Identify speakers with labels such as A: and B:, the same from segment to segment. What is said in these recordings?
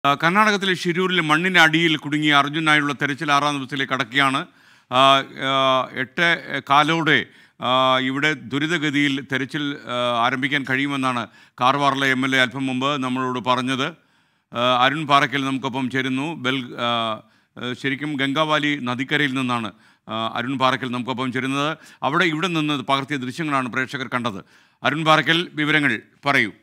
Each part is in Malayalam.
A: ആ, കർണാടകത്തിലെ ഷിരൂരിൽ മണ്ണിന് അടിയിൽ കുടുങ്ങിയ അർജുനായുള്ള തെരച്ചിൽ ആറാം ദിവസത്തിലേക്ക് കടക്കുകയാണ് ആ, ആ, എട്ട് കാലോടെ ആ, ഇവിടെ ദുരിതഗതിയിൽ തെരച്ചിൽ ആ, ആരംഭിക്കാൻ കഴിയുമെന്നാണ് കാർവാറിലെ എം എൽ എ അല്പം മുമ്പ് നമ്മളോട് പറഞ്ഞത് ആ, അരുൺ പാറയ്ക്കൽ നമുക്കൊപ്പം ചേരുന്നു ബെൽ ആ, ആ, ശരിക്കും ഗംഗാവാലി നദിക്കരയിൽ നിന്നാണ് ആ, അരുൺ പാറയ്ക്കൽ നമുക്കൊപ്പം ചേരുന്നത് അവിടെ ഇവിടെ നിന്ന് പകർത്തിയ ദൃശ്യങ്ങളാണ് പ്രേക്ഷകർ കണ്ടത് അരുൺ പാറയ്ക്കൽ വിവരങ്ങൾ പറയൂ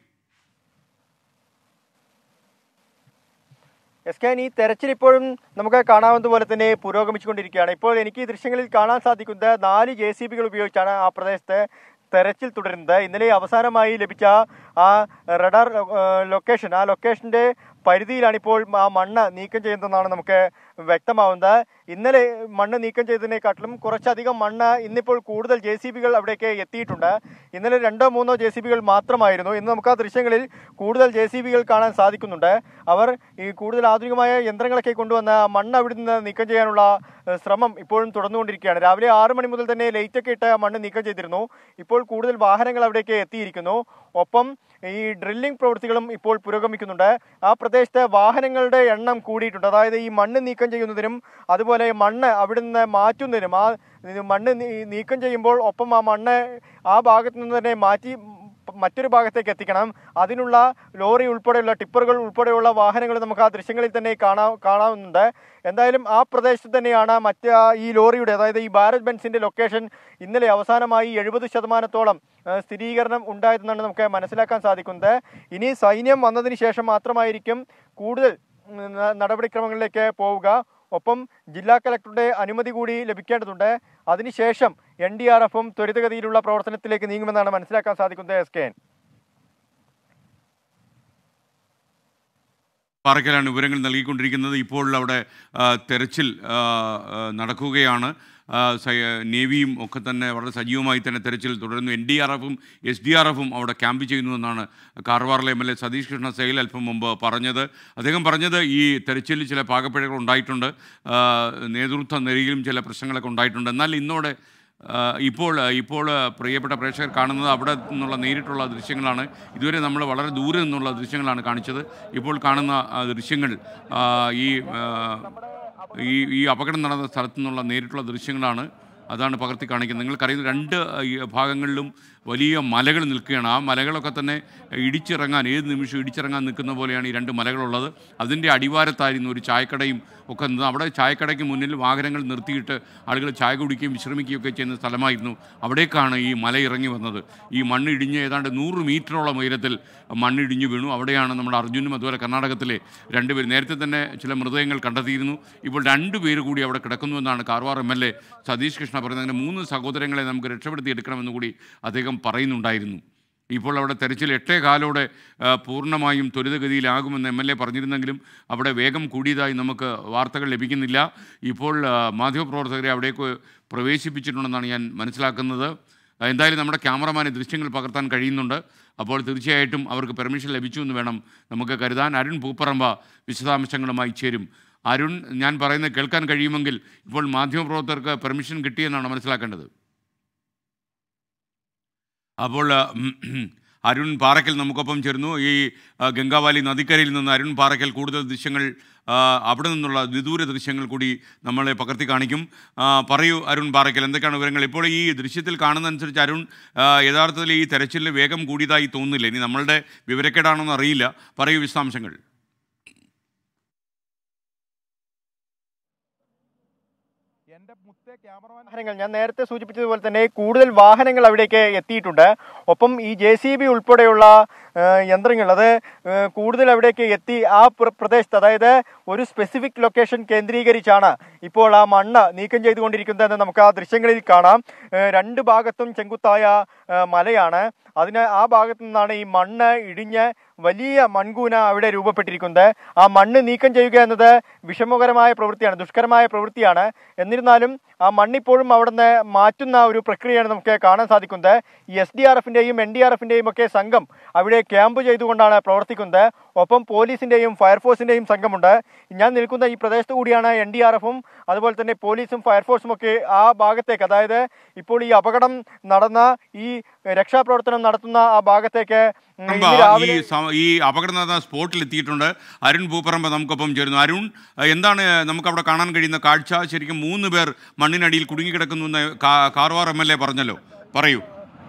B: എസ് കെ ഈ തെരച്ചിൽ ഇപ്പോഴും നമുക്ക് കാണാവുന്നതുപോലെ തന്നെ പുരോഗമിച്ചുകൊണ്ടിരിക്കുകയാണ് ഇപ്പോൾ എനിക്ക് ഈ ദൃശ്യങ്ങളിൽ കാണാൻ സാധിക്കുന്നത് നാല് ജെ സി ബികൾ ഉപയോഗിച്ചാണ് ആ പ്രദേശത്ത് തെരച്ചിൽ തുടരുന്നത് ഇന്നലെ അവസാനമായി ലഭിച്ച ആ റഡാർ ലൊക്കേഷൻ ആ ലൊക്കേഷന്റെ പരിധിയിലാണ് ഇപ്പോൾ ആ മണ്ണ് നീക്കം ചെയ്യുന്നതെന്നാണ് നമുക്ക് വ്യക്തമാവുന്നത് ഇന്നലെ മണ്ണ് നീക്കം ചെയ്തതിനെക്കാട്ടിലും കുറച്ചധികം മണ്ണ് ഇന്നിപ്പോൾ കൂടുതൽ ജെ സി ബികൾ അവിടേക്ക് എത്തിയിട്ടുണ്ട് ഇന്നലെ രണ്ടോ മൂന്നോ ജെ സി ബികൾ മാത്രമായിരുന്നു ഇന്ന് നമുക്ക് ആ ദൃശ്യങ്ങളിൽ കൂടുതൽ ജെ സി ബികൾ കാണാൻ സാധിക്കുന്നുണ്ട് അവർ ഈ കൂടുതൽ ആധുനികമായ യന്ത്രങ്ങളൊക്കെ കൊണ്ടുവന്ന് ആ മണ്ണ് അവിടെ നിന്ന് നീക്കം ചെയ്യാനുള്ള ഏഹ്, ശ്രമം ഇപ്പോഴും തുടർന്നുകൊണ്ടിരിക്കുകയാണ് രാവിലെ ആറ് മണി മുതൽ തന്നെ ലൈറ്റൊക്കെ ഇട്ട് ആ മണ്ണ് നീക്കം ചെയ്തിരുന്നു ഇപ്പോൾ കൂടുതൽ വാഹനങ്ങൾ അവിടേക്ക് എത്തിയിരിക്കുന്നു ഒപ്പം ഈ ഡ്രില്ലിംഗ് പ്രവൃത്തികളും ഇപ്പോൾ പുരോഗമിക്കുന്നുണ്ട് ആ പ്രദേശത്ത് വാഹനങ്ങളുടെ എണ്ണം കൂടിയിട്ടുണ്ട് അതായത് ഈ മണ്ണ് നീക്കം ചെയ്യുന്നതിനും അതുപോലെ മണ്ണ് അവിടെ നിന്ന് മാറ്റുന്നതിനും ആ ഇത് മണ്ണ് നീ- നീക്കം ചെയ്യുമ്പോൾ ഒപ്പം ആ മണ്ണ് ആ ഭാഗത്ത് നിന്ന് തന്നെ മാറ്റി മറ്റൊരു ഭാഗത്തേക്ക് എത്തിക്കണം അതിനുള്ള ലോറി ഉൾപ്പെടെയുള്ള ടിപ്പറുകൾ ഉൾപ്പെടെയുള്ള വാഹനങ്ങൾ നമുക്ക് ആ ദൃശ്യങ്ങളിൽ തന്നെ കാണാ കാണാവുന്നുണ്ട് എന്തായാലും ആ പ്രദേശത്ത് തന്നെയാണ് മറ്റ് ആ ഈ ലോറിയുടെ അതായത് ഈ ഭാരത് ബെൻസിന്റെ ലൊക്കേഷൻ ഇന്നലെ അവസാനമായി എഴുപത് ശതമാനത്തോളം ആ, സ്ഥിരീകരണം ഉണ്ടായതെന്നാണ് നമുക്ക് മനസ്സിലാക്കാൻ സാധിക്കുന്നത് ഇനി സൈന്യം വന്നതിന് ശേഷം മാത്രമായിരിക്കും കൂടുതൽ ഉം, ന- നടപടിക്രമങ്ങളിലേക്ക് പോവുക ഒപ്പം ജില്ലാ കലക്ടറുടെ അനുമതി കൂടി ലഭിക്കേണ്ടതുണ്ട് അതിനുശേഷം എൻ ഡി ആർ എഫും ത്വരിതഗതിയിലുള്ള പ്രവർത്തനത്തിലേക്ക് നീങ്ങുമെന്നാണ് മനസ്സിലാക്കാൻ സാധിക്കുന്നത് എസ് കെ എൻ
A: പാറയ്ക്കലാണ് വിവരങ്ങൾ നൽകിക്കൊണ്ടിരിക്കുന്നത് ഇപ്പോൾ അവിടെ ആ, തെരച്ചിൽ ആ, ആ, നടക്കുകയാണ് ആ, സൈ- നേവിയും ഒക്കെ തന്നെ വളരെ സജീവമായി തന്നെ തെരച്ചിൽ തുടരുന്നു എൻ ഡി ആർ എഫും എസ് ഡി ആർ എഫും അവിടെ ക്യാമ്പ് ചെയ്യുന്നുവെന്നാണ് കാർവാറിലെ M L A Satish Krishna Sail അല്പം മുമ്പ് പറഞ്ഞത് അദ്ദേഹം പറഞ്ഞത് ഈ തെരച്ചിലിൽ ചില പാകപ്പിഴകൾ ഉണ്ടായിട്ടുണ്ട് ആ, നേതൃത്വ നിരയിലും ചില പ്രശ്നങ്ങളൊക്കെ ഉണ്ടായിട്ടുണ്ട് എന്നാൽ ഇന്നോടെ ആ, ഇപ്പോൾ ഇപ്പോൾ പ്രിയപ്പെട്ട പ്രേക്ഷകർ കാണുന്നത് അവിടെ നിന്നുള്ള നേരിട്ടുള്ള ദൃശ്യങ്ങളാണ് ഇതുവരെ നമ്മൾ വളരെ ദൂരെ നിന്നുള്ള ദൃശ്യങ്ങളാണ് കാണിച്ചത് ഇപ്പോൾ കാണുന്ന ആ, ദൃശ്യങ്ങൾ ആ, ഈ ആ, ഈ ഈ അപകടം നടന്ന സ്ഥലത്തു നിന്നുള്ള നേരിട്ടുള്ള ദൃശ്യങ്ങളാണ് അതാണ് പകർത്തി കാണിക്കുന്നത് നിങ്ങൾക്കറിയുന്ന രണ്ട് ഈ ഭാഗങ്ങളിലും വലിയ മലകൾ നിൽക്കുകയാണ് ആ മലകളൊക്കെ തന്നെ ഇടിച്ചിറങ്ങാൻ ഏത് നിമിഷവും ഇടിച്ചിറങ്ങാൻ നിൽക്കുന്ന പോലെയാണ് ഈ രണ്ട് മലകളുള്ളത് അതിൻ്റെ അടിവാരത്തായിരുന്നു ഒരു ചായക്കടയും ഒക്കെ നിന്ന് അവിടെ ചായക്കടയ്ക്ക് മുന്നിൽ വാഹനങ്ങൾ നിർത്തിയിട്ട് ആളുകൾ ചായ കുടിക്കുകയും വിശ്രമിക്കുകയും ഒക്കെ ചെയ്യുന്ന സ്ഥലമായിരുന്നു അവിടേക്കാണ് ഈ മല ഇറങ്ങി വന്നത് ഈ മണ്ണ് ഇടിഞ്ഞ് ഏതാണ്ട് നൂറ് മീറ്ററോളം ഉയരത്തിൽ മണ്ണിടിഞ്ഞു വീണു അവിടെയാണ് നമ്മുടെ അർജുനും അതുപോലെ കർണാടകത്തിലെ രണ്ടുപേർ നേരത്തെ തന്നെ ചില മൃതദേഹങ്ങൾ കണ്ടെത്തിയിരുന്നു ഇപ്പോൾ രണ്ടുപേര് കൂടി അവിടെ കിടക്കുന്നുവെന്നാണ് Karwar M L A Satish Krishna പറയുന്നത് അങ്ങനെ മൂന്ന് സഹോദരങ്ങളെ നമുക്ക് രക്ഷപ്പെടുത്തിയെടുക്കണമെന്ന് കൂടി അദ്ദേഹം പറയുന്നുണ്ടായിരുന്നു ഇപ്പോൾ അവിടെ തെരച്ചിൽ എട്ടേ കാലോടെ ആ, പൂർണ്ണമായും ത്വരിതഗതിയിലാകുമെന്ന് എം എൽ എ പറഞ്ഞിരുന്നെങ്കിലും അവിടെ വേഗം കൂടിയതായി നമുക്ക് വാർത്തകൾ ലഭിക്കുന്നില്ല ഇപ്പോൾ ആ, മാധ്യമപ്രവർത്തകരെ അവിടേക്ക് പ്രവേശിപ്പിച്ചിട്ടുണ്ടെന്നാണ് ഞാൻ മനസ്സിലാക്കുന്നത് ആ, എന്തായാലും നമ്മുടെ ക്യാമറമാന് ദൃശ്യങ്ങൾ പകർത്താൻ കഴിയുന്നുണ്ട് അപ്പോൾ തീർച്ചയായിട്ടും അവർക്ക് പെർമിഷൻ ലഭിച്ചു എന്ന് വേണം നമുക്ക് കരുതാൻ അരുൺ പൂപ്പറമ്പ വിശദാംശങ്ങളുമായി ചേരും അരുൺ ഞാൻ പറയുന്നത് കേൾക്കാൻ കഴിയുമെങ്കിൽ ഇപ്പോൾ മാധ്യമപ്രവർത്തകർക്ക് പെർമിഷൻ കിട്ടിയെന്നാണ് മനസ്സിലാക്കേണ്ടത് അപ്പോൾ ആ, ഉം, അരുൺ പാറയ്ക്കൽ നമുക്കൊപ്പം ചേർന്നു ഈ ആ, ഗംഗാവാലി നദിക്കരയിൽ നിന്ന് അരുൺ പാറയ്ക്കൽ കൂടുതൽ ദൃശ്യങ്ങൾ ആ, അവിടെ നിന്നുള്ള വിദൂര ദൃശ്യങ്ങൾ കൂടി നമ്മളെ പകർത്തി കാണിക്കും ആ, പറയൂ അരുൺ പാറയ്ക്കൽ എന്തൊക്കെയാണ് വിവരങ്ങൾ ഇപ്പോൾ ഈ ദൃശ്യത്തിൽ കാണുന്നതനുസരിച്ച് അരുൺ ആ, യഥാർത്ഥത്തിൽ ഈ തെരച്ചിലിൽ വേഗം കൂടിയതായി തോന്നുന്നില്ല ഇനി നമ്മളുടെ വിവരക്കേടാണെന്ന് അറിയില്ല പറയൂ വിശദാംശങ്ങൾ
B: വാഹനങ്ങൾ ഞാൻ നേരത്തെ സൂചിപ്പിച്ചതുപോലെ തന്നെ കൂടുതൽ വാഹനങ്ങൾ അവിടേക്ക് എത്തിയിട്ടുണ്ട് ഒപ്പം ഈ ജെ സി ബി ഉൾപ്പെടെയുള്ള ആ, യന്ത്രങ്ങൾ അത് ആ, കൂടുതൽ അവിടേക്ക് എത്തി ആ പ്ര- പ്രദേശത്ത് അതായത് ഒരു സ്പെസിഫിക് ലൊക്കേഷൻ കേന്ദ്രീകരിച്ചാണ് ഇപ്പോൾ ആ മണ്ണ് നീക്കം ചെയ്തുകൊണ്ടിരിക്കുന്നതെന്ന് നമുക്ക് ആ ദൃശ്യങ്ങളിൽ കാണാം ആ, രണ്ട് ഭാഗത്തും ചെങ്കുത്തായ ആ, മലയാണ് അതിന് ആ ഭാഗത്തു നിന്നാണ് ഈ മണ്ണ് ഇടിഞ്ഞ് വലിയ മൺകൂന അവിടെ രൂപപ്പെട്ടിരിക്കുന്നത് ആ മണ്ണ് നീക്കം ചെയ്യുക എന്നത് വിഷമകരമായ പ്രവൃത്തിയാണ് ദുഷ്കരമായ പ്രവൃത്തിയാണ് എന്നിരുന്നാലും ആ മണ്ണിപ്പോഴും അവിടുന്ന് മാറ്റുന്ന ഒരു പ്രക്രിയയാണ് നമുക്ക് കാണാൻ സാധിക്കുന്നത് ഈ എസ് ഡി ആർ എഫിന്റെയും എൻ ഡി ആർ എഫിന്റെയും ഒക്കെ സംഘം അവിടെ ക്യാമ്പ് ചെയ്തുകൊണ്ടാണ് പ്രവർത്തിക്കുന്നത് ഒപ്പം പോലീസിന്റെയും ഫയർഫോഴ്സിന്റെയും സംഘമുണ്ട് ഞാൻ നിൽക്കുന്ന ഈ പ്രദേശത്ത് കൂടിയാണ് എൻ ഡി ആർ എഫും അതുപോലെ തന്നെ പോലീസും ഫയർഫോഴ്സും ഒക്കെ ആ ഭാഗത്തേക്ക് അതായത് ഇപ്പോൾ ഈ അപകടം നടന്ന ഈ രക്ഷാപ്രവർത്തനം നടത്തുന്ന ആ ഭാഗത്തേക്ക് ഉം,
A: പറമ്പ
B: ഇന്ന്
A: ഈ
B: രാവിലെ
A: സ- ഈ അപകടം നടന്ന സ്പോട്ടിൽ എത്തിയിട്ടുണ്ട് അരുൺ പൂപ്പറമ്പ നമുക്കൊപ്പം ചേരുന്നു അരുൺ എന്താണ് നമുക്ക് അവിടെ കാണാൻ കഴിയുന്ന കാഴ്ച ശരിക്കും മൂന്ന് പേർ മണ്ണിനടിയിൽ കുടുങ്ങിക്കിടക്കുന്നു എന്ന് കാ- കാർവാർ എം എൽ എ പറഞ്ഞല്ലോ പറയൂ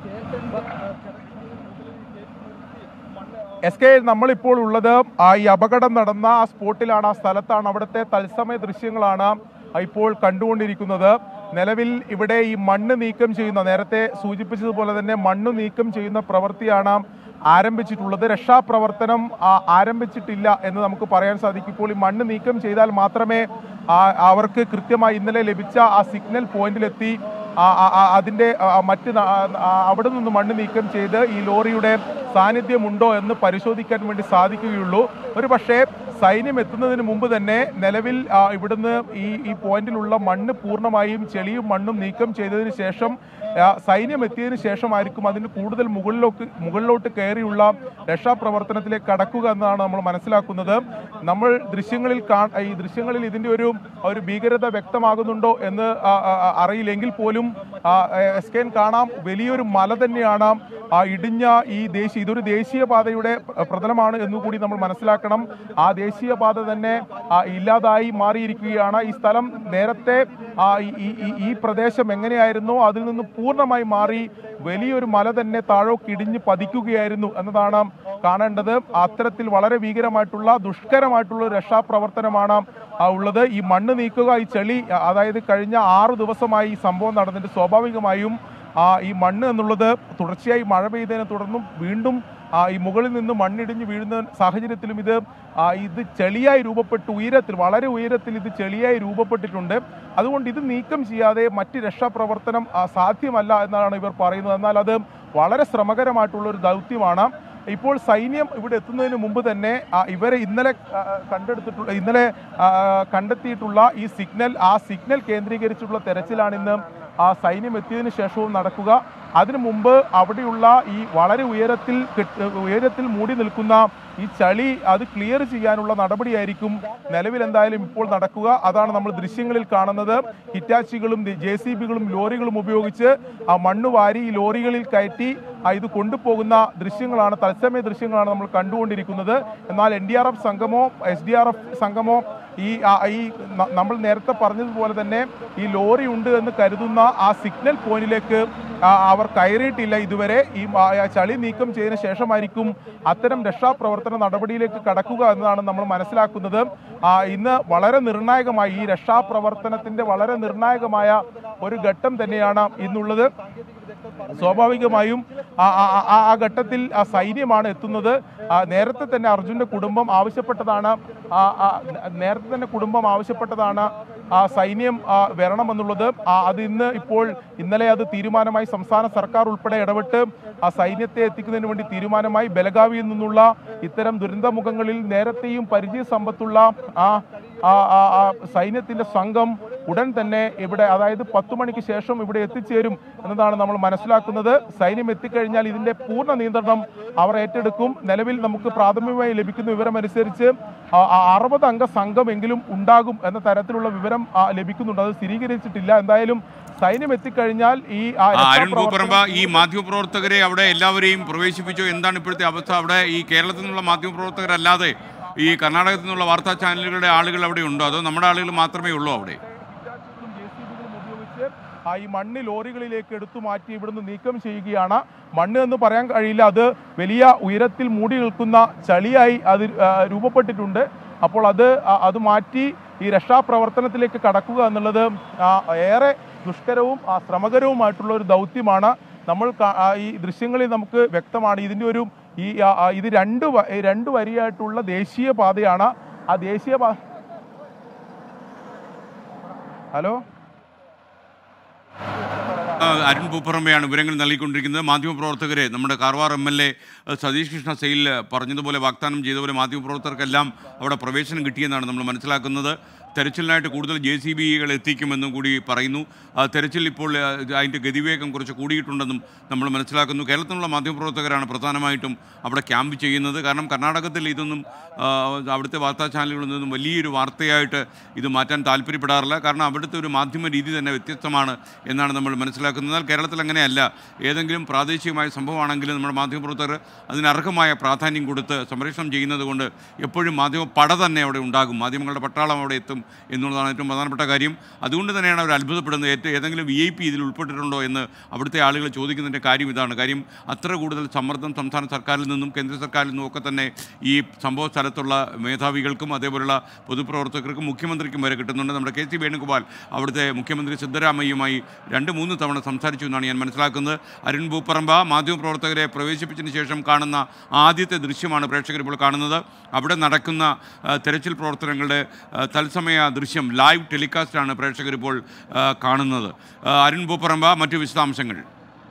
C: എസ് കെ നമ്മളിപ്പോൾ ഉള്ളത് ആ ഈ അപകടം നടന്ന ആ സ്പോട്ടിലാണ് ആ സ്ഥലത്താണ് അവിടുത്തെ തത്സമയ ദൃശ്യങ്ങളാണ് ഇപ്പോൾ കണ്ടുകൊണ്ടിരിക്കുന്നത് നിലവിൽ ഇവിടെ ഈ മണ്ണ് നീക്കം ചെയ്യുന്ന നേരത്തെ സൂചിപ്പിച്ചതുപോലെ തന്നെ മണ്ണ് നീക്കം ചെയ്യുന്ന പ്രവൃത്തിയാണ് ആരംഭിച്ചിട്ടുള്ളത് രക്ഷാപ്രവർത്തനം ആ, ആരംഭിച്ചിട്ടില്ല എന്ന് നമുക്ക് പറയാൻ സാധിക്കും ഇപ്പോൾ ഈ മണ്ണ് നീക്കം ചെയ്താൽ മാത്രമേ ആ, അവർക്ക് കൃത്യമായി ഇന്നലെ ലഭിച്ച ആ സിഗ്നൽ പോയിന്റിലെത്തി ആ- ആ- ആ- അതിന്റെ ആ, മറ്റ് ന- ആ- ആ- അവിടെ നിന്ന് മണ്ണ് നീക്കം ചെയ്ത് ഈ ലോറിയുടെ സാന്നിധ്യമുണ്ടോ എന്ന് പരിശോധിക്കാൻ വേണ്ടി സാധിക്കുകയുള്ളൂ ഒരു പക്ഷേ സൈന്യം എത്തുന്നതിന് മുമ്പ് തന്നെ നിലവിൽ ആ, ഇവിടുന്ന് ഈ ഈ പോയിന്റിലുള്ള മണ്ണ് പൂർണ്ണമായും ചെളിയും മണ്ണും നീക്കം ചെയ്തതിന് ശേഷം ആ, സൈന്യം എത്തിയതിനു ശേഷമായിരിക്കും അതിന് കൂടുതൽ മുകളിലോട്ട് മുകളിലോട്ട് കയറിയുള്ള രക്ഷാപ്രവർത്തനത്തിലേക്ക് കടക്കുക എന്നാണ് നമ്മൾ മനസ്സിലാക്കുന്നത് നമ്മൾ ദൃശ്യങ്ങളിൽ കാ ഈ ദൃശ്യങ്ങളിൽ ഇതിന്റെ ഒരു ഒരു ഭീകരത വ്യക്തമാകുന്നുണ്ടോ എന്ന് ആ, ആ, ആ, അറിയില്ലെങ്കിൽ പോലും ആ, എസ് കെ കാണാം വലിയൊരു മല തന്നെയാണ് ആ ഇടിഞ്ഞ ഈ ദേശീയ ഇതൊരു ദേശീയപാതയുടെ പ്ര- പ്രതലമാണ് എന്നുകൂടി നമ്മൾ മനസ്സിലാക്കണം ആ ദേശീയപാത തന്നെ ആ, ഇല്ലാതായി മാറിയിരിക്കുകയാണ് ഈ സ്ഥലം നേരത്തെ ആ, ഈ- ഈ- ഈ- ഈ പ്രദേശം എങ്ങനെയായിരുന്നോ അതിൽ നിന്ന് പൂർണ്ണമായി മാറി വലിയൊരു മല തന്നെ താഴോക്ക് ഇടിഞ്ഞ് പതിക്കുകയായിരുന്നു എന്നതാണ് കാണേണ്ടത് അത്തരത്തിൽ വളരെ ഭീകരമായിട്ടുള്ള ദുഷ്കരമായിട്ടുള്ള ഒരു രക്ഷാപ്രവർത്തനമാണ് ആ, ഉള്ളത് ഈ മണ്ണ് നീക്കുക ഈ ചെളി ആ, അതായത് കഴിഞ്ഞ ആറു ദിവസമായി ഈ സംഭവം നടന്നിട്ട് സ്വാഭാവികമായും ആ, ഈ മണ്ണ് എന്നുള്ളത് തുടർച്ചയായി മഴ പെയ്തതിനെ തുടർന്നും വീണ്ടും ആ, ഈ മുകളിൽ നിന്ന് മണ്ണിടിഞ്ഞ് വീഴുന്ന സാഹചര്യത്തിലും ഇത് ആ, ഇത് ചെളിയായി രൂപപ്പെട്ട് ഉയരത്തിൽ വളരെ ഉയരത്തിൽ ഇത് ചെളിയായി രൂപപ്പെട്ടിട്ടുണ്ട് അതുകൊണ്ട് ഇത് നീക്കം ചെയ്യാതെ മറ്റ് രക്ഷാപ്രവർത്തനം ആ, സാധ്യമല്ല എന്നാണ് ഇവർ പറയുന്നത് എന്നാൽ അത് വളരെ ശ്രമകരമായിട്ടുള്ള ഒരു ദൗത്യമാണ് ഇപ്പോൾ സൈന്യം ഇവിടെ എത്തുന്നതിന് മുമ്പ് തന്നെ ആ, ഇവരെ ഇന്നലെ ആ, കണ്ടെടുത്തിട്ടുള്ള ഇന്നലെ ആ, കണ്ടെത്തിയിട്ടുള്ള ഈ സിഗ്നൽ ആ സിഗ്നൽ കേന്ദ്രീകരിച്ചുള്ള തെരച്ചിലാണ് ഇന്ന് ആ സൈന്യം എത്തിയതിനു ശേഷവും നടക്കുക അതിനു മുമ്പ് അവിടെയുള്ള ഈ വളരെ ഉയരത്തിൽ കെട്ട് ഉയരത്തിൽ മൂടി നിൽക്കുന്ന ഈ ചളി അത് ക്ലിയർ ചെയ്യാനുള്ള നടപടിയായിരിക്കും നിലവിൽ എന്തായാലും ഇപ്പോൾ നടക്കുക അതാണ് നമ്മൾ ദൃശ്യങ്ങളിൽ കാണുന്നത് ഹിറ്റാച്ചികളും ജെ സി ബികളും ലോറികളും ഉപയോഗിച്ച് ആ മണ്ണ് വാരി ഈ ലോറികളിൽ കയറ്റി ആ ഇത് കൊണ്ടുപോകുന്ന ദൃശ്യങ്ങളാണ് തത്സമയ ദൃശ്യങ്ങളാണ് നമ്മൾ കണ്ടുകൊണ്ടിരിക്കുന്നത് എന്നാൽ എൻ ഡി ആർ എഫ് സംഘമോ എസ് ഡി ആർ എഫ് സംഘമോ ഈ ആ, ഈ ന- നമ്മൾ നേരത്തെ പറഞ്ഞതുപോലെ തന്നെ ഈ ലോറി ഉണ്ട് എന്ന് കരുതുന്ന ആ സിഗ്നൽ പോയിന്റിലേക്ക് ആ, അവർ കയറിയിട്ടില്ല ഇതുവരെ ഈ ആ, ആ ചളി നീക്കം ചെയ്തതിനു ശേഷമായിരിക്കും അത്തരം രക്ഷാപ്രവർത്തന നടപടിയിലേക്ക് കടക്കുക എന്നതാണ് നമ്മൾ മനസ്സിലാക്കുന്നത് ആ, ഇന്ന് വളരെ നിർണായകമായി ഈ രക്ഷാപ്രവർത്തനത്തിന്റെ വളരെ നിർണായകമായ ഒരു ഘട്ടം തന്നെയാണ് ഇന്നുള്ളത് സ്വാഭാവികമായും ആ ആ- ആ- ആ ഘട്ടത്തിൽ ആ സൈന്യമാണ് എത്തുന്നത് ആ നേരത്തെ തന്നെ അർജുന്റെ കുടുംബം ആവശ്യപ്പെട്ടതാണ് ആ ആ നേരത്തെ തന്നെ കുടുംബം ആവശ്യപ്പെട്ടതാണ് ആ സൈന്യം ആ വരണമെന്നുള്ളത് ആ അത് ഇന്ന് ഇപ്പോൾ ഇന്നലെ അത് തീരുമാനമായി സംസ്ഥാന സർക്കാർ ഉൾപ്പെടെ ഇടപെട്ട് ആ സൈന്യത്തെ എത്തിക്കുന്നതിന് വേണ്ടി തീരുമാനമായി ബലഗാവിയിൽ നിന്നുള്ള ഇത്തരം ദുരന്തമുഖങ്ങളിൽ നേരത്തെയും പരിചയ സമ്പത്തുള്ള ആ ആ ആ ആ സൈന്യത്തിന്റെ സംഘം ഉടൻ തന്നെ ഇവിടെ അതായത് പത്തു മണിക്ക് ശേഷം ഇവിടെ എത്തിച്ചേരും എന്നതാണ് നമ്മൾ മനസ്സിലാക്കുന്നത് സൈന്യം എത്തിക്കഴിഞ്ഞാൽ ഇതിന്റെ പൂർണ്ണ നിയന്ത്രണം അവർ ഏറ്റെടുക്കും നിലവിൽ നമുക്ക് പ്രാഥമികമായി ലഭിക്കുന്ന വിവരമനുസരിച്ച് ആ- ആ അറുപത് അംഗ സംഘമെങ്കിലും ഉണ്ടാകും എന്ന തരത്തിലുള്ള വിവരം ആ, ലഭിക്കുന്നുണ്ട് അത് സ്ഥിരീകരിച്ചിട്ടില്ല എന്തായാലും സൈന്യം എത്തിക്കഴിഞ്ഞാൽ ഈ ആ
A: ആ, അരുൺ
C: രക്ഷാപ്രവർത്തനം-
A: പൂപ്പറമ്പ ഈ മാധ്യമപ്രവർത്തകരെ അവിടെ എല്ലാവരെയും പ്രവേശിപ്പിച്ചോ എന്താണ് ഇപ്പോഴത്തെ അവസ്ഥ അവിടെ ഈ കേരളത്തിൽ നിന്നുള്ള മാധ്യമപ്രവർത്തകരല്ലാതെ ഈ കർണാടകത്തിൽ നിന്നുള്ള വാർത്താ ചാനലുകളുടെ ആളുകൾ അവിടെ ഉണ്ടോ അതോ നമ്മുടെ ആളുകൾ മാത്രമേ ഉള്ളൂ അവിടെ
C: ഹിറ്റാച്ചികളും JCB-കളും ഉപയോഗിച്ച് ആ ഈ മണ്ണ് ലോറികളിലേക്ക് എടുത്തു മാറ്റി ഇവിടുന്ന് നീക്കം ചെയ്യുകയാണ് മണ്ണ് എന്ന് പറയാൻ കഴിയില്ല അത് വലിയ ഉയരത്തിൽ മൂടി നിൽക്കുന്ന ചളിയായി അത് ആ, രൂപപ്പെട്ടിട്ടുണ്ട് അപ്പോൾ അത് ആ, അത് മാറ്റി ഈ രക്ഷാപ്രവർത്തനത്തിലേക്ക് കടക്കുക എന്നുള്ളത് ആ, ഏറെ ദുഷ്കരവും ആ, ശ്രമകരവുമായിട്ടുള്ള ഒരു ദൗത്യമാണ് നമ്മൾ കാ- ആ, ഈ ദൃശ്യങ്ങളിൽ നമുക്ക് വ്യക്തമാണ് ഇതിൻ്റെ ഒരു ഈ ആ, ആ, ഇത് രണ്ട് വ- രണ്ട് വരിയായിട്ടുള്ള ദേശീയ പാതയാണ് ആ ദേശീയ പാ ഹലോ
A: ആ, അരുൺ പൂപ്പറമ്പയാണ് വിവരങ്ങൾ നൽകിക്കൊണ്ടിരിക്കുന്നത് മാധ്യമപ്രവർത്തകരെ നമ്മുടെ Karwar M L A Satish Krishna Sail പറഞ്ഞതുപോലെ വാഗ്ദാനം ചെയ്തതുപോലെ മാധ്യമപ്രവർത്തകർക്കെല്ലാം അവിടെ പ്രവേശനം കിട്ടിയെന്നാണ് നമ്മൾ മനസ്സിലാക്കുന്നത് തെരച്ചിലിനായിട്ട് കൂടുതൽ ജെ സി ബികൾ എത്തിക്കുമെന്നും കൂടി പറയുന്നു ആ, തെരച്ചിൽ ഇപ്പോൾ ആ, ഇത് അതിൻ്റെ ഗതിവേഗം കുറച്ച് കൂടിയിട്ടുണ്ടെന്നും നമ്മൾ മനസ്സിലാക്കുന്നു കേരളത്തിലുള്ള മാധ്യമപ്രവർത്തകരാണ് പ്രധാനമായിട്ടും അവിടെ ക്യാമ്പ് ചെയ്യുന്നത് കാരണം കർണാടകത്തിൽ ഇതൊന്നും ആ, അവിടുത്തെ വാർത്താ ചാനലുകളിൽ നിന്നും വലിയൊരു വാർത്തയായിട്ട് ഇത് മാറ്റാൻ താല്പര്യപ്പെടാറില്ല കാരണം അവിടുത്തെ ഒരു മാധ്യമ രീതി തന്നെ വ്യത്യസ്തമാണ് എന്നാണ് നമ്മൾ മനസ്സിലാക്കുന്നത് എന്നാൽ കേരളത്തിൽ അങ്ങനെയല്ല ഏതെങ്കിലും പ്രാദേശികമായ സംഭവമാണെങ്കിലും നമ്മുടെ മാധ്യമപ്രവർത്തകർ അതിന് അർഹമായ പ്രാധാന്യം കൊടുത്ത് സംരക്ഷണം ചെയ്യുന്നത് കൊണ്ട് എപ്പോഴും മാധ്യമ പട തന്നെ അവിടെ ഉണ്ടാകും മാധ്യമങ്ങളുടെ പട്ടാളം അവിടെ എത്തും എന്നുള്ളതാണ് ഏറ്റവും പ്രധാനപ്പെട്ട കാര്യം അതുകൊണ്ട് തന്നെയാണ് അവർ അത്ഭുതപ്പെടുന്നത് ഏറ്റവും ഏതെങ്കിലും വി ഐ പി ഇതിൽ ഉൾപ്പെട്ടിട്ടുണ്ടോ എന്ന് അവിടുത്തെ ആളുകൾ ചോദിക്കുന്നതിൻ്റെ കാര്യം ഇതാണ് കാര്യം അത്ര കൂടുതൽ സമ്മർദ്ദം സംസ്ഥാന സർക്കാരിൽ നിന്നും കേന്ദ്ര സർക്കാരിൽ നിന്നും ഒക്കെ തന്നെ ഈ സംഭവ സ്ഥലത്തുള്ള മേധാവികൾക്കും അതേപോലുള്ള പൊതുപ്രവർത്തകർക്കും മുഖ്യമന്ത്രിക്കും വരെ കിട്ടുന്നുണ്ട് നമ്മുടെ കെ സി വേണുഗോപാൽ അവിടുത്തെ മുഖ്യമന്ത്രി സിദ്ധരാമയ്യുമായി രണ്ട് മൂന്ന് തവണ സംസാരിച്ചു എന്നാണ് ഞാൻ മനസ്സിലാക്കുന്നത് അരുൺ ഭൂപ്പറമ്പ മാധ്യമപ്രവർത്തകരെ പ്രവേശിപ്പിച്ചതിന് ശേഷം കാണുന്ന ആദ്യത്തെ ദൃശ്യമാണ് പ്രേക്ഷകർ ഇപ്പോൾ കാണുന്നത് അവിടെ നടക്കുന്ന ആ, തെരച്ചിൽ പ്രവർത്തനങ്ങളുടെ ആ, തത്സമയ ദൃശ്യം ലൈവ് ടെലികാസ്റ്റാണ് പ്രേക്ഷകർ ഇപ്പോൾ ആ, കാണുന്നത് ആ, അരുൺ ഭൂപ്പറമ്പ മറ്റു വിശദാംശങ്ങൾ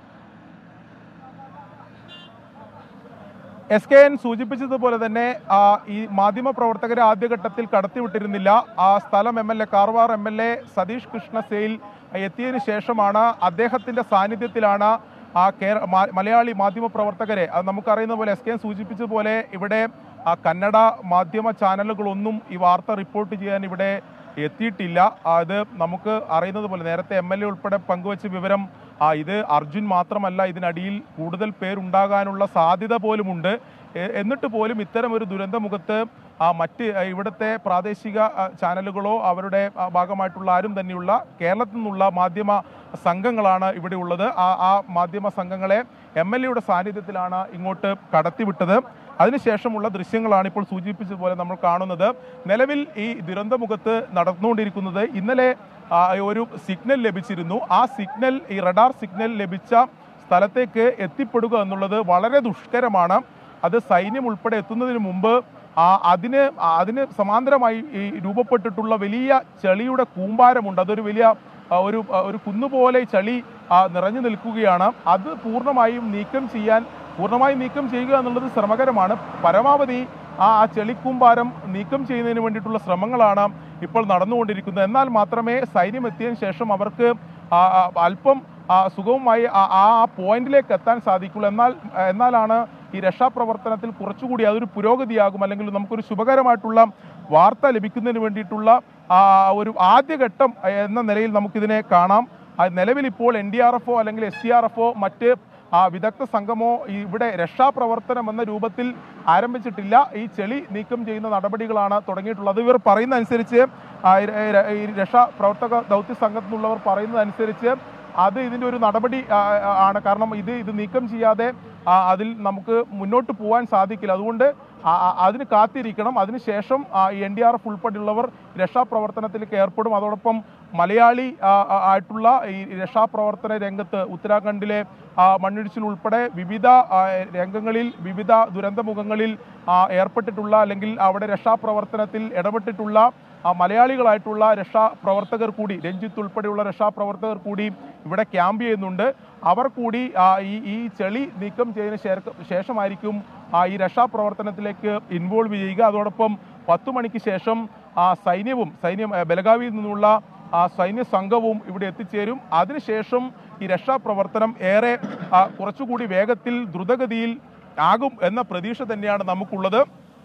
C: എസ് കെ എൻ സൂചിപ്പിച്ചതുപോലെ തന്നെ ആ, ഈ മാധ്യമ പ്രവർത്തകരെ ആദ്യഘട്ടത്തിൽ കടത്തിവിട്ടിരുന്നില്ല ആ സ്ഥലം M L A Karwar M L A Satish Krishna Sail എത്തിയതിനു ശേഷമാണ് അദ്ദേഹത്തിന്റെ സാന്നിധ്യത്തിലാണ് ആ കേര മ- മലയാളി മാധ്യമ പ്രവർത്തകരെ അത് നമുക്കറിയുന്ന പോലെ എസ് കെ എൻ സൂചിപ്പിച്ചതുപോലെ ഇവിടെ ആ കന്നഡ മാധ്യമ ചാനലുകളൊന്നും ഈ വാർത്ത റിപ്പോർട്ട് ചെയ്യാൻ ഇവിടെ എത്തിയിട്ടില്ല അത് നമുക്ക് അറിയുന്നത് പോലെ നേരത്തെ എം എൽ എ ഉൾപ്പെടെ പങ്കുവച്ച വിവരം ആ ഇത് അർജുൻ മാത്രമല്ല ഇതിനടിയിൽ കൂടുതൽ പേരുണ്ടാകാനുള്ള സാധ്യത പോലുമുണ്ട് എ- എന്നിട്ട് പോലും ഇത്തരം ഒരു ദുരന്തമുഖത്ത് ആ മറ്റ് ആ, ഇവിടുത്തെ പ്രാദേശിക ആ, ചാനലുകളോ അവരുടെ ആ, ഭാഗമായിട്ടുള്ള ആരും തന്നെയുള്ള കേരളത്തിൽ നിന്നുള്ള മാധ്യമ സംഘങ്ങളാണ് ഇവിടെ ഉള്ളത് ആ ആ മാധ്യമ സംഘങ്ങളെ എം എൽ എയുടെ സാന്നിധ്യത്തിലാണ് ഇങ്ങോട്ട് കടത്തിവിട്ടത് അതിനുശേഷമുള്ള ദൃശ്യങ്ങളാണ് ഇപ്പോൾ സൂചിപ്പിച്ചതുപോലെ നമ്മൾ കാണുന്നത് നിലവിൽ ഈ ദുരന്തമുഖത്ത് നടന്നുകൊണ്ടിരിക്കുന്നത് ഇന്നലെ ആ, ഒരു സിഗ്നൽ ലഭിച്ചിരുന്നു ആ സിഗ്നൽ ഈ റഡാർ സിഗ്നൽ ലഭിച്ച സ്ഥലത്തേക്ക് എത്തിപ്പെടുക എന്നുള്ളത് വളരെ ദുഷ്കരമാണ് അത് സൈന്യം ഉൾപ്പെടെ എത്തുന്നതിന് മുമ്പ് ആ അതിന് ആ അതിന് സമാന്തരമായി ഈ രൂപപ്പെട്ടിട്ടുള്ള വലിയ ചെളിയുടെ കൂമ്പാരമുണ്ട് അതൊരു വലിയ ആ, ഒരു ആ, ഒരു കുന്നുപോലെ ചളി ആ, നിറഞ്ഞു നിൽക്കുകയാണ് അത് പൂർണ്ണമായും നീക്കം ചെയ്യാൻ പൂർണ്ണമായും നീക്കം ചെയ്യുക എന്നുള്ളത് ശ്രമകരമാണ് പരമാവധി ആ ആ ചെളിക്കൂമ്പാരം നീക്കം ചെയ്യുന്നതിന് വേണ്ടിയിട്ടുള്ള ശ്രമങ്ങളാണ് ഇപ്പോൾ നടന്നുകൊണ്ടിരിക്കുന്നത് എന്നാൽ മാത്രമേ സൈന്യം എത്തിയതിനു ശേഷം അവർക്ക് ആ, ആ, അല്പം ആ, സുഗമമായി ആ- ആ ആ പോയിന്റിലേക്ക് എത്താൻ സാധിക്കുള്ളൂ എന്നാൽ എന്നാലാണ് ഈ രക്ഷാപ്രവർത്തനത്തിൽ കുറച്ചുകൂടി അതൊരു പുരോഗതിയാകും അല്ലെങ്കിൽ നമുക്കൊരു ശുഭകരമായിട്ടുള്ള വാർത്ത ലഭിക്കുന്നതിന് വേണ്ടിയിട്ടുള്ള ആ, ഒരു ആദ്യഘട്ടം എന്ന നിലയിൽ നമുക്കിതിനെ കാണാം ആ, നിലവിൽ ഇപ്പോൾ എൻ ഡി ആർ എഫോ അല്ലെങ്കിൽ എസ് ഡി ആർ എഫോ മറ്റ് ആ വിദഗ്ധ സംഘമോ ഈ ഇവിടെ രക്ഷാപ്രവർത്തനം എന്ന രൂപത്തിൽ ആരംഭിച്ചിട്ടില്ല ഈ ചെളി നീക്കം ചെയ്യുന്ന നടപടികളാണ് തുടങ്ങിയിട്ടുള്ളത് ഇവർ പറയുന്ന അനുസരിച്ച് ആ, ഈ ര- ഈ രക്ഷാപ്രവർത്തക ദൗത്യ സംഘത്തിൽ നിന്നുള്ളവർ പറയുന്നത് അനുസരിച്ച് അത് ഇതിൻ്റെ ഒരു നടപടി ആ, ആ, ആണ് കാരണം ഇത് ഇത് നീക്കം ചെയ്യാതെ ആ, അതിൽ നമുക്ക് മുന്നോട്ട് പോകാൻ സാധിക്കില്ല അതുകൊണ്ട് ആ- ആ- അതിന് കാത്തിരിക്കണം അതിനുശേഷം എൻ ഡി ആർ എഫ് ഉൾപ്പെടെയുള്ളവർ രക്ഷാപ്രവർത്തനത്തിലേക്ക് ഏർപ്പെടും അതോടൊപ്പം മലയാളി ആ, ആ, ആയിട്ടുള്ള ഈ രക്ഷാപ്രവർത്തന രംഗത്ത് ഉത്തരാഖണ്ഡിലെ ആ, മണ്ണിടിച്ചിൽ ഉൾപ്പെടെ വിവിധ ആ, രംഗങ്ങളിൽ വിവിധ ദുരന്തമുഖങ്ങളിൽ ആ, ഏർപ്പെട്ടിട്ടുള്ള അല്ലെങ്കിൽ അവിടെ രക്ഷാപ്രവർത്തനത്തിൽ ഇടപെട്ടിട്ടുള്ള ആ, മലയാളികളായിട്ടുള്ള രക്ഷാപ്രവർത്തകർ കൂടി രഞ്ജിത്ത് ഉൾപ്പെടെയുള്ള രക്ഷാപ്രവർത്തകർ കൂടി ഇവിടെ ക്യാമ്പ് ചെയ്യുന്നുണ്ട് അവർ കൂടി ആ, ഈ ഈ ചെളി നീക്കം ചെയ്തതിന് ശേര- ശേഷമായിരിക്കും ആ, ഈ രക്ഷാപ്രവർത്തനത്തിലേക്ക് ഇൻവോൾവ് ചെയ്യുക അതോടൊപ്പം പത്തു മണിക്ക് ശേഷം ആ സൈന്യവും സൈന്യം ആ, ബലഗാവിയിൽ നിന്നുള്ള ആ സൈന്യ സംഘവും ഇവിടെ എത്തിച്ചേരും അതിനുശേഷം ഈ രക്ഷാപ്രവർത്തനം ഏറെ ആ, കുറച്ചുകൂടി വേഗത്തിൽ ദ്രുതഗതിയിൽ ആകും എന്ന പ്രതീക്ഷ തന്നെയാണ് നമുക്കുള്ളത്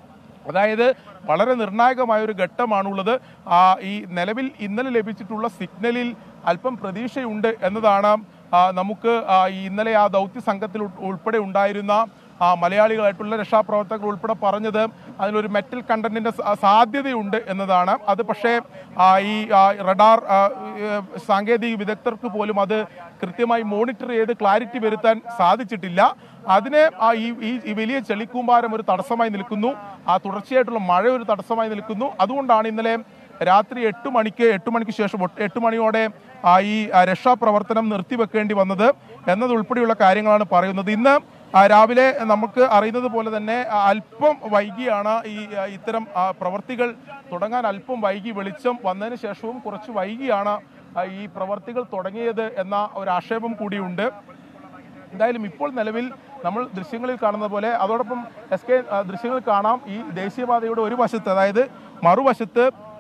C: അതായത് വളരെ നിർണായകമായ ഒരു ഘട്ടമാണുള്ളത് ആ, ഈ നിലവിൽ ഇന്നലെ ലഭിച്ചിട്ടുള്ള സിഗ്നലിൽ അല്പം പ്രതീക്ഷയുണ്ട് എന്നതാണ് ആ, നമുക്ക് ആ, ഈ ഇന്നലെ ആ ദൗത്യ സംഘത്തിൽ ഉൾ- ഉൾപ്പെടെ ഉണ്ടായിരുന്ന ആ, മലയാളികളായിട്ടുള്ള രക്ഷാപ്രവർത്തകർ ഉൾപ്പെടെ പറഞ്ഞത് അതിലൊരു മെറ്റൽ കണ്ടന്റിന്റെ സ- സാധ്യതയുണ്ട് എന്നതാണ് അത് പക്ഷേ ആ, ഈ ആ, റഡാർ ആ, ഏ, സാങ്കേതിക വിദഗ്ധർക്ക് പോലും അത് കൃത്യമായി മോണിറ്റർ ചെയ്ത് ക്ലാരിറ്റി വരുത്താൻ സാധിച്ചിട്ടില്ല അതിന് ആ ഈ ഈ- ഈ വലിയ ചെളിക്കൂമ്പാരം ഒരു തടസ്സമായി നിൽക്കുന്നു ആ തുടർച്ചയായിട്ടുള്ള മഴ ഒരു തടസ്സമായി നിൽക്കുന്നു അതുകൊണ്ടാണ് ഇന്നലെ രാത്രി എട്ട് മണിക്ക് എട്ട് മണിക്ക് ശേഷം ഒട്ട് എട്ട് മണിയോടെ ആ ഈ ആ, രക്ഷാപ്രവർത്തനം നിർത്തിവെക്കേണ്ടി വന്നത് എന്നതുൾപ്പെടെയുള്ള കാര്യങ്ങളാണ് പറയുന്നത് ഇന്ന് ആ, രാവിലെ നമുക്ക് അറിയുന്നത് പോലെ തന്നെ ആ, അല്പം വൈകിയാണ് ഈ ആ, ഇത്തരം ആ, പ്രവർത്തികൾ തുടങ്ങാൻ അല്പം വൈകി വെളിച്ചം വന്നതിന് ശേഷവും കുറച്ച് വൈകിയാണ് ആ, ഈ പ്രവർത്തികൾ തുടങ്ങിയത് എന്ന ഒരു ആക്ഷേപം കൂടിയുണ്ട് എന്തായാലും ഇപ്പോൾ നിലവിൽ നമ്മൾ ദൃശ്യങ്ങളിൽ കാണുന്ന പോലെ അതോടൊപ്പം എസ് കെ ദൃശ്യങ്ങളിൽ കാണാം ഈ ദേശീയപാതയുടെ ഒരു വശത്ത് അതായത് മറുവശത്ത്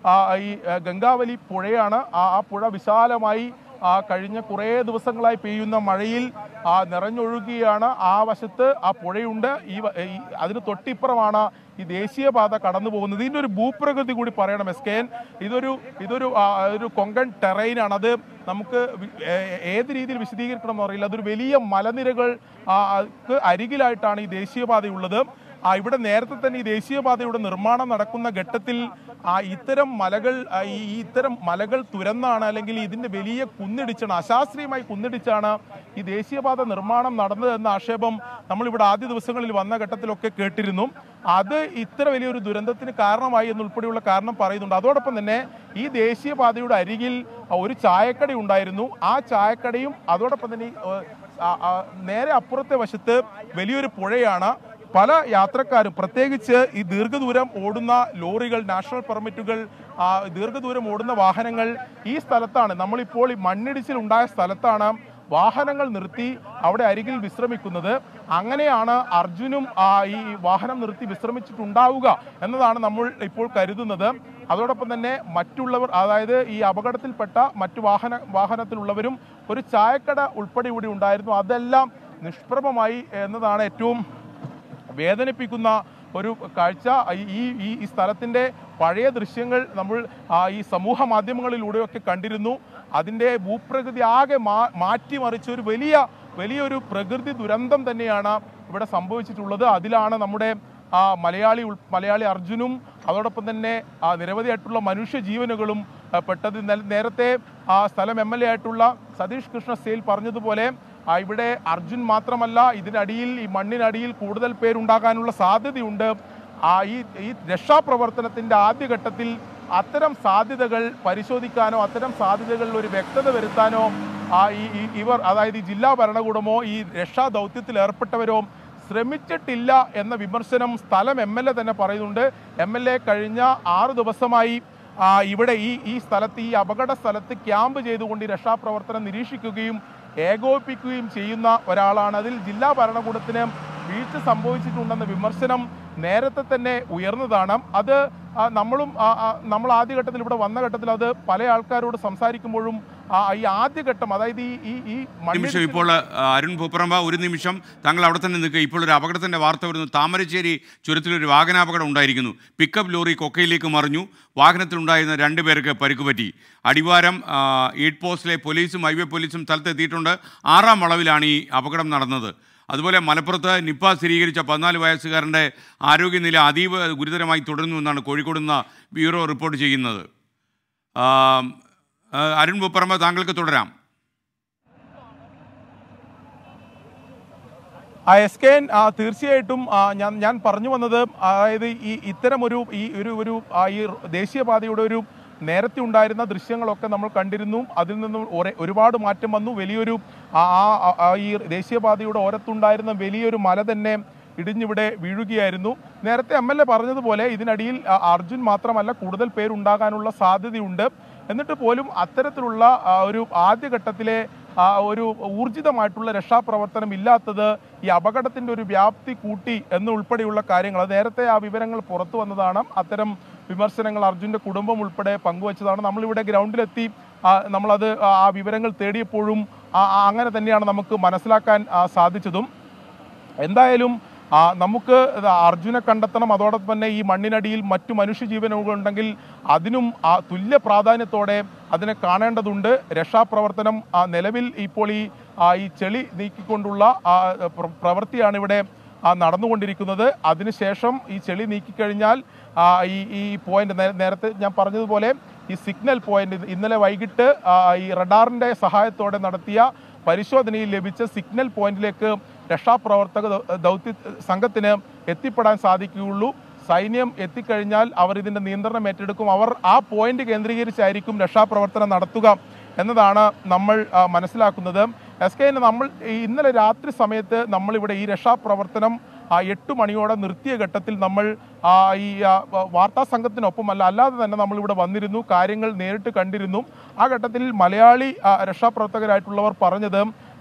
C: ആ, ഈ ആ, ഗംഗാവലി പുഴയാണ് ആ ആ പുഴ വിശാലമായി ആ കഴിഞ്ഞ കുറേ ദിവസങ്ങളായി പെയ്യുന്ന മഴയിൽ ആ നിറഞ്ഞൊഴുകുകയാണ് ആ വശത്ത് ആ പുഴയുണ്ട് ഈ വ- ഈ അതിന് തൊട്ടിപ്പുറമാണ് ഈ ദേശീയപാത കടന്നു പോകുന്നത് ഇതിൻ്റെ ഒരു ഭൂപ്രകൃതി കൂടി പറയണം എസ് കെ എൻ ഇതൊരു ഇതൊരു ആ, ഒരു കൊങ്കൺ ടെറൈനാണ് അത് നമുക്ക് വി- ഏ- ഏത് രീതിയിൽ വിശദീകരിക്കണം എന്ന് അറിയില്ല അതൊരു വലിയ മലനിരകൾ ആ, ക്ക് അരികിലായിട്ടാണ് ഈ ദേശീയപാതയുള്ളത് ആ ഇവിടെ നേരത്തെ തന്നെ ഈ ദേശീയപാതയുടെ നിർമ്മാണം നടക്കുന്ന ഘട്ടത്തിൽ ആ ഇത്തരം മലകൾ ആ, ഈ ഈ ഇത്തരം മലകൾ തുരന്നാണ് അല്ലെങ്കിൽ ഇതിന്റെ വലിയ കുന്നിടിച്ചാണ് അശാസ്ത്രീയമായി കുന്നിടിച്ചാണ് ഈ ദേശീയപാത നിർമ്മാണം നടന്നതെന്ന ആക്ഷേപം നമ്മളിവിടെ ആദ്യ ദിവസങ്ങളിൽ വന്ന ഘട്ടത്തിലൊക്കെ കേട്ടിരുന്നു അത് ഇത്ര വലിയൊരു ദുരന്തത്തിന് കാരണമായി എന്നുൾപ്പെടെയുള്ള കാരണം പറയുന്നുണ്ട് അതോടൊപ്പം തന്നെ ഈ ദേശീയപാതയുടെ അരികിൽ ഒരു ചായക്കട ഉണ്ടായിരുന്നു ആ ചായക്കടയും അതോടൊപ്പം തന്നെ ഈ, ഏഹ്, ആ- ആ നേരെ അപ്പുറത്തെ വശത്ത് വലിയൊരു പുഴയാണ് പല യാത്രക്കാരും പ്രത്യേകിച്ച് ഈ ദീർഘദൂരം ഓടുന്ന ലോറികൾ നാഷണൽ പെർമിറ്റുകൾ ആ, ദീർഘദൂരം ഓടുന്ന വാഹനങ്ങൾ ഈ സ്ഥലത്താണ് നമ്മളിപ്പോൾ ഈ മണ്ണിടിച്ചിൽ ഉണ്ടായ സ്ഥലത്താണ് വാഹനങ്ങൾ നിർത്തി അവിടെ അരികിൽ വിശ്രമിക്കുന്നത് അങ്ങനെയാണ് അർജുനും ആ, ഈ വാഹനം നിർത്തി വിശ്രമിച്ചിട്ടുണ്ടാവുക എന്നതാണ് നമ്മൾ ഇപ്പോൾ കരുതുന്നത് അതോടൊപ്പം തന്നെ മറ്റുള്ളവർ അതായത് ഈ അപകടത്തിൽപ്പെട്ട മറ്റു വാഹന വാഹനത്തിലുള്ളവരും ഒരു ചായക്കട ഉൾപ്പെടെ ഇവിടെ ഉണ്ടായിരുന്നു അതെല്ലാം നിഷ്പ്രഭമായി എന്നതാണ് ഏറ്റവും വേദനിപ്പിക്കുന്ന ഒരു കാഴ്ച ഈ ഈ ഈ സ്ഥലത്തിൻ്റെ പഴയ ദൃശ്യങ്ങൾ നമ്മൾ ആ, ഈ സമൂഹ മാധ്യമങ്ങളിലൂടെയൊക്കെ കണ്ടിരുന്നു അതിൻ്റെ ഭൂപ്രകൃതി ആകെ മാ മാറ്റിമറിച്ച ഒരു വലിയ വലിയൊരു പ്രകൃതി ദുരന്തം തന്നെയാണ് ഇവിടെ സംഭവിച്ചിട്ടുള്ളത് അതിലാണ് നമ്മുടെ ആ മലയാളി ഉൾ മലയാളി അർജുനും അതോടൊപ്പം തന്നെ ആ നിരവധിയായിട്ടുള്ള മനുഷ്യ ജീവനുകളും ആ, പെട്ടത് ഇന്നലെ- നേരത്തെ ആ സ്ഥലം എം എൽ എ ആയിട്ടുള്ള സതീഷ് കൃഷ്ണ സെയിൽ പറഞ്ഞതുപോലെ ആ, ഇവിടെ അർജുൻ മാത്രമല്ല ഇതിനടിയിൽ ഈ മണ്ണിനടിയിൽ കൂടുതൽ പേരുണ്ടാകാനുള്ള സാധ്യതയുണ്ട് ആ ഈ ഈ രക്ഷാപ്രവർത്തനത്തിന്റെ ആദ്യഘട്ടത്തിൽ അത്തരം സാധ്യതകൾ പരിശോധിക്കാനോ അത്തരം സാധ്യതകളിൽ ഒരു വ്യക്തത വരുത്താനോ ആ ഈ ഈ- ഇവർ അതായത് ഈ ജില്ലാ ഭരണകൂടമോ ഈ രക്ഷാ ദൗത്യത്തിൽ ഏർപ്പെട്ടവരോ ശ്രമിച്ചിട്ടില്ല എന്ന വിമർശനം സ്ഥലം എം എൽ എ തന്നെ പറയുന്നുണ്ട് എം എൽ എ കഴിഞ്ഞ ആറ് ദിവസമായി ആ, ഇവിടെ ഈ ഈ സ്ഥലത്ത് ഈ അപകട സ്ഥലത്ത് ക്യാമ്പ് ചെയ്തുകൊണ്ട് ഈ രക്ഷാപ്രവർത്തനം നിരീക്ഷിക്കുകയും ഏകോപിപ്പിക്കുകയും ചെയ്യുന്ന ഒരാളാണ് അതിൽ ജില്ലാ ഭരണകൂടത്തിന് വീഴ്ച സംഭവിച്ചിട്ടുണ്ടെന്ന വിമർശനം നേരത്തെ തന്നെ ഉയർന്നതാണ് അത് ആ, നമ്മളും ആ, ആ, നമ്മൾ ആദ്യഘട്ടത്തിൽ ഇവിടെ വന്ന ഘട്ടത്തിൽ അത് പല ആൾക്കാരോട് സംസാരിക്കുമ്പോഴും ആ, ഈ ആദ്യഘട്ടം അതായത് ഈ ഈ ഈ
A: നിമിഷം
C: മണ്ണിടിച്ചിൽ-
A: ഇപ്പോൾ ആ, അരുൺ പൂപ്പറമ്പ ഒരു നിമിഷം താങ്കൾ അവിടെ തന്നെ നിൽക്കുക ഇപ്പോൾ ഒരു അപകടത്തിന്റെ വാർത്ത വരുന്നു താമരശ്ശേരി ചുരത്തിലൊരു വാഹനാപകടം ഉണ്ടായിരിക്കുന്നു പിക്കപ്പ് ലോറി കൊക്കയിലേക്ക് മറിഞ്ഞു വാഹനത്തിലുണ്ടായിരുന്ന രണ്ട് പേർക്ക് പരിക്ക് പറ്റി അടിവാരം ആ, എയ്ഡ് പോസ്റ്റിലെ പോലീസും ഹൈവേ പോലീസും സ്ഥലത്തെത്തിയിട്ടുണ്ട് ആറാം വളവിലാണ് ഈ അപകടം നടന്നത് അതുപോലെ മലപ്പുറത്ത് നിപ്പ സ്ഥിരീകരിച്ച പതിനാല് വയസ്സുകാരൻ്റെ ആരോഗ്യനില അതീവ ഗുരുതരമായി തുടരുന്നു എന്നാണ് കോഴിക്കോട് നിന്ന് ബ്യൂറോ റിപ്പോർട്ട് ചെയ്യുന്നത് ആ, ആ, അരുൺ പൂപ്പറമ്പ താങ്കൾക്ക് തുടരാം
C: ആ എസ് കെ എൻ ആ, തീർച്ചയായിട്ടും ആ, ഞാൻ ഞാൻ പറഞ്ഞു വന്നത് അതായത് ഈ ഇത്തരം ഒരു ഈ ഒരു ഒരു ആ, ഈ ദേശീയപാതയുടെ ഒരു നേരത്തെ ഉണ്ടായിരുന്ന ദൃശ്യങ്ങളൊക്കെ നമ്മൾ കണ്ടിരുന്നു അതിൽ നിന്നും ഒരേ- ഒരുപാട് മാറ്റം വന്നു വലിയൊരു ആ ആ- ആ- ആ ഈ ദേശീയപാതയുടെ ഓരത്തുണ്ടായിരുന്ന വലിയൊരു മല തന്നെ ഇടിഞ്ഞിവിടെ വീഴുകയായിരുന്നു നേരത്തെ എം എൽ എ പറഞ്ഞതുപോലെ ഇതിനടിയിൽ ആ, അർജുൻ മാത്രമല്ല കൂടുതൽ പേരുണ്ടാകാനുള്ള സാധ്യതയുണ്ട് എന്നിട്ട് പോലും അത്തരത്തിലുള്ള ആ, ഒരു ആദ്യഘട്ടത്തിലെ ആ, ഒരു ഊർജിതമായിട്ടുള്ള രക്ഷാപ്രവർത്തനം ഇല്ലാത്തത് ഈ അപകടത്തിന്റെ ഒരു വ്യാപ്തി കൂട്ടി എന്നുൾപ്പെടെയുള്ള കാര്യങ്ങൾ അത് നേരത്തെ ആ വിവരങ്ങൾ പുറത്തു വന്നതാണ് അത്തരം വിമർശനങ്ങൾ അർജുന്റെ കുടുംബം ഉൾപ്പെടെ പങ്കുവച്ചതാണ് നമ്മളിവിടെ ഗ്രൗണ്ടിലെത്തി ആ, നമ്മളത് ആ ആ വിവരങ്ങൾ തേടിയപ്പോഴും ആ- ആ അങ്ങനെ തന്നെയാണ് നമുക്ക് മനസ്സിലാക്കാൻ ആ, സാധിച്ചതും എന്തായാലും ആ, നമുക്ക് ഇത് അർജുനെ കണ്ടെത്തണം അതോടൊപ്പം തന്നെ ഈ മണ്ണിനടിയിൽ മറ്റു മനുഷ്യജീവനുകൾ ഉണ്ടെങ്കിൽ അതിനും ആ തുല്യ പ്രാധാന്യത്തോടെ അതിനെ കാണേണ്ടതുണ്ട് രക്ഷാപ്രവർത്തനം ആ, നിലവിൽ ഇപ്പോൾ ഈ ആ, ഈ ചെളി നീക്കിക്കൊണ്ടുള്ള ആ, പ്ര- പ്രവൃത്തിയാണ് ഇവിടെ ആ, നടന്നുകൊണ്ടിരിക്കുന്നത് അതിനുശേഷം ഈ ചെളി നീക്കിക്കഴിഞ്ഞാൽ ആ, ഈ ഈ പോയിന്റ് നേരത്തെ ഞാൻ പറഞ്ഞതുപോലെ ഈ സിഗ്നൽ പോയിന്റ് ഇന്നലെ വൈകിട്ട് ആ, ഈ റഡാറിന്റെ സഹായത്തോടെ നടത്തിയ പരിശോധനയിൽ ലഭിച്ച സിഗ്നൽ പോയിന്റിലേക്ക് രക്ഷാപ്രവർത്തക ദൗ- ദൗത്യ സംഘത്തിന് എത്തിപ്പെടാൻ സാധിക്കുകയുള്ളൂ സൈന്യം എത്തിക്കഴിഞ്ഞാൽ അവർ ഇതിന്റെ നിയന്ത്രണം ഏറ്റെടുക്കും അവർ ആ പോയിന്റ് കേന്ദ്രീകരിച്ചായിരിക്കും രക്ഷാപ്രവർത്തനം നടത്തുക എന്നതാണ് നമ്മൾ ആ, മനസ്സിലാക്കുന്നത് എസ് കെ നമ്മൾ ഈ ഇന്നലെ രാത്രി സമയത്ത് നമ്മളിവിടെ ഈ രക്ഷാപ്രവർത്തനം ആ എട്ട് മണിയോടെ നിർത്തിയ ഘട്ടത്തിൽ നമ്മൾ ആ, ഈ ആ, വ- വാർത്താ സംഘത്തിനൊപ്പമല്ല അല്ലാതെ തന്നെ നമ്മളിവിടെ വന്നിരുന്നു കാര്യങ്ങൾ നേരിട്ട് കണ്ടിരുന്നു ആ ഘട്ടത്തിൽ മലയാളി ആ, രക്ഷാപ്രവർത്തകരായിട്ടുള്ളവർ പറഞ്ഞത്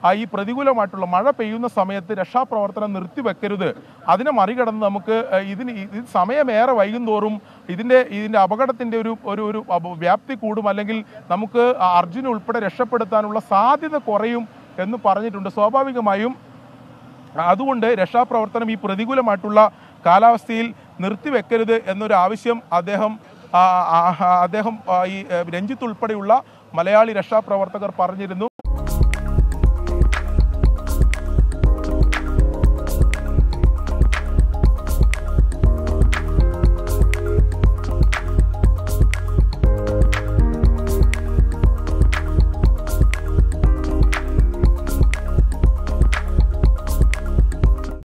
C: ആ, ഈ പ്രതികൂലമായിട്ടുള്ള മഴ പെയ്യുന്ന സമയത്ത് രക്ഷാപ്രവർത്തനം നിർത്തിവെക്കരുത് അതിനെ മറികടന്ന് നമുക്ക് ആ, ഇതിന് ഇത് സമയമേറെ വൈകുന്തോറും ഇതിൻ്റെ ഇതിൻ്റെ അപകടത്തിൻ്റെ ഒരു ഒരു ഒരു അപ- വ്യാപ്തി കൂടും അല്ലെങ്കിൽ നമുക്ക് അർജുന ഉൾപ്പെടെ രക്ഷപ്പെടുത്താനുള്ള സാധ്യത കുറയും എന്ന് പറഞ്ഞിട്ടുണ്ട് സ്വാഭാവികമായും അതുകൊണ്ട് രക്ഷാപ്രവർത്തനം ഈ പ്രതികൂലമായിട്ടുള്ള കാലാവസ്ഥയിൽ നിർത്തിവെക്കരുത് എന്നൊരു ആവശ്യം അദ്ദേഹം ആ, ആ, ആ, അദ്ദേഹം ആ, ഈ ഏ, രഞ്ജിത്ത് ഉൾപ്പെടെയുള്ള മലയാളി രക്ഷാപ്രവർത്തകർ പറഞ്ഞിരുന്നു